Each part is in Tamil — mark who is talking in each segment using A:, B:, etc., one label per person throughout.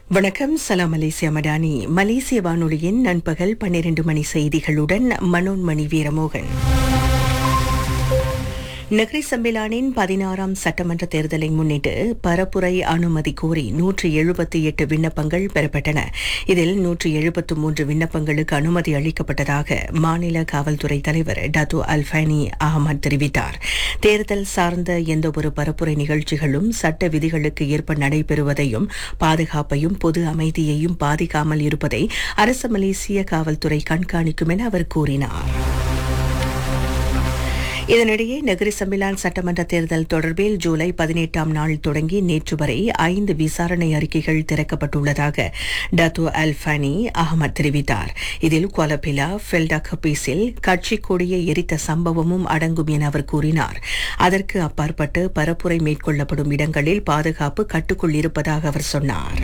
A: வணக்கம் சலாம் மலேசியா மடானி மலேசிய வானொலியின் நண்பகல் பன்னிரண்டு மணி செய்திகளுடன் மனோன்மணி வீரமோகன் நகரி சம்பிலானின் பதினாறாம் சட்டமன்ற தேர்தலை முன்னிட்டு பரப்புரை அனுமதி கோரி நூற்றி எழுபத்தி எட்டு விண்ணப்பங்கள் பெறப்பட்டன இதில் நூற்றி எழுபத்து மூன்று விண்ணப்பங்களுக்கு அனுமதி அளிக்கப்பட்டதாக மாநில காவல்துறை தலைவர் டத்து அல்ஃபானி அகமது தெரிவித்தார் தேர்தல் சார்ந்த எந்தவொரு பரப்புரை நிகழ்ச்சிகளும் சட்ட விதிகளுக்கு ஏற்ப நடைபெறுவதையும் பாதுகாப்பையும் பொது அமைதியையும் பாதிக்காமல் இருப்பதை அரசு மலேசிய காவல்துறை கண்காணிக்கும் என அவர் கூறினார் இதனிடையே நகரி சம்பிலான் சட்டமன்ற தேர்தல் தொடர்பில் ஜூலை பதினெட்டாம் நாள் தொடங்கி நேற்று வரை ஐந்து விசாரணை அறிக்கைகள் திறக்கப்பட்டுள்ளதாக டத்து அல்ஃபானி அகமது தெரிவித்தார் இதில் கொலபிலா ஃபெல்டா கபீஸில் கட்சி கொடியை எரித்த சம்பவமும் அடங்கும் என அவர் கூறினார் அதற்கு அப்பாற்பட்டு பரப்புரை மேற்கொள்ளப்படும் இடங்களில் பாதுகாப்பு கட்டுக்குள் இருப்பதாக அவர் சொன்னார்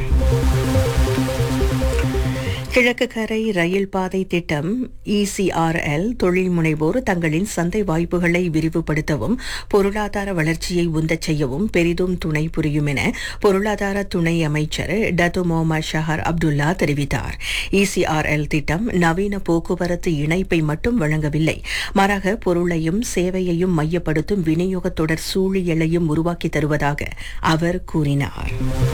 A: கிழக்கு கரை ரயில் பாதை திட்டம் இசிஆர்எல் தொழில் முனைவோர் தங்களின் சந்தை வாய்ப்புகளை விரிவுபடுத்தவும் பொருளாதார வளர்ச்சியை உந்தச் செய்யவும் பெரிதும் துணை புரியும் என பொருளாதார துணை அமைச்சர் டத்து முகமது ஷஹர் அப்துல்லா தெரிவித்தார் இசிஆர்எல் திட்டம் நவீன போக்குவரத்து இணைப்பை மட்டும் வழங்கவில்லை மாறாக பொருளையும் சேவையையும் மையப்படுத்தும் விநியோக தொடர் சூழியலையும் உருவாக்கி தருவதாக அவர் கூறினார்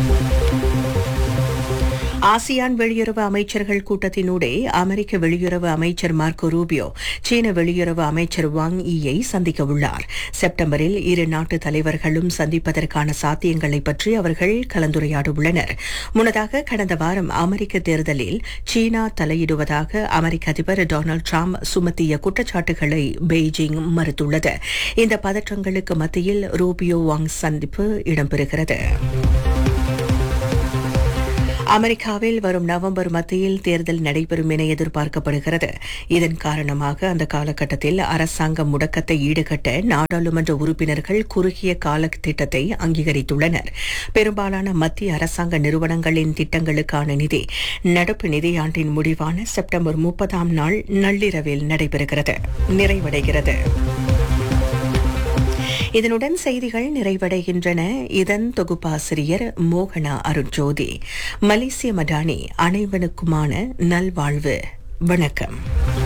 A: ஆசியான் வெளியுறவு அமைச்சர்கள் கூட்டத்தினூடே அமெரிக்க வெளியுறவு அமைச்சர் மார்க்கோ ரூபியோ சீன வெளியுறவு அமைச்சர் வாங் ஈயை சந்திக்க உள்ளார் செப்டம்பரில் இரு நாட்டு தலைவர்களும் சந்திப்பதற்கான சாத்தியங்களை பற்றி அவர்கள் கலந்துரையாட உள்ளனர் முன்னதாக கடந்த வாரம் அமெரிக்க தேர்தலில் சீனா தலையிடுவதாக அமெரிக்க அதிபர் டொனால்டு டிரம்ப் சுமத்திய குற்றச்சாட்டுகளை பெய்ஜிங் மறுத்துள்ளது இந்த பதற்றங்களுக்கு மத்தியில் ரூபியோ வாங் சந்திப்பு இடம்பெறுகிறது அமெரிக்காவில் வரும் நவம்பர் மத்தியில் தேர்தல் நடைபெறும் என எதிர்பார்க்கப்படுகிறது இதன் காரணமாக அந்த காலகட்டத்தில் அரசாங்க முடக்கத்தை ஈடுகட்ட நாடாளுமன்ற உறுப்பினர்கள் குறுகிய கால திட்டத்தை அங்கீகரித்துள்ளனர் பெரும்பாலான மத்திய அரசாங்க நிறுவனங்களின் திட்டங்களுக்கான நிதி நடப்பு நிதியாண்டின் முடிவான செப்டம்பர் முப்பதாம் நாள் நள்ளிரவில் நடைபெறுகிறது நிறைவடைகிறது இதனுடன் செய்திகள் நிறைவடைகின்றன இதன் தொகுப்பாசிரியர் மோகனா அருட்ஜோதி மலேசிய மடானி அனைவனுக்குமான நல்வாழ்வு வணக்கம்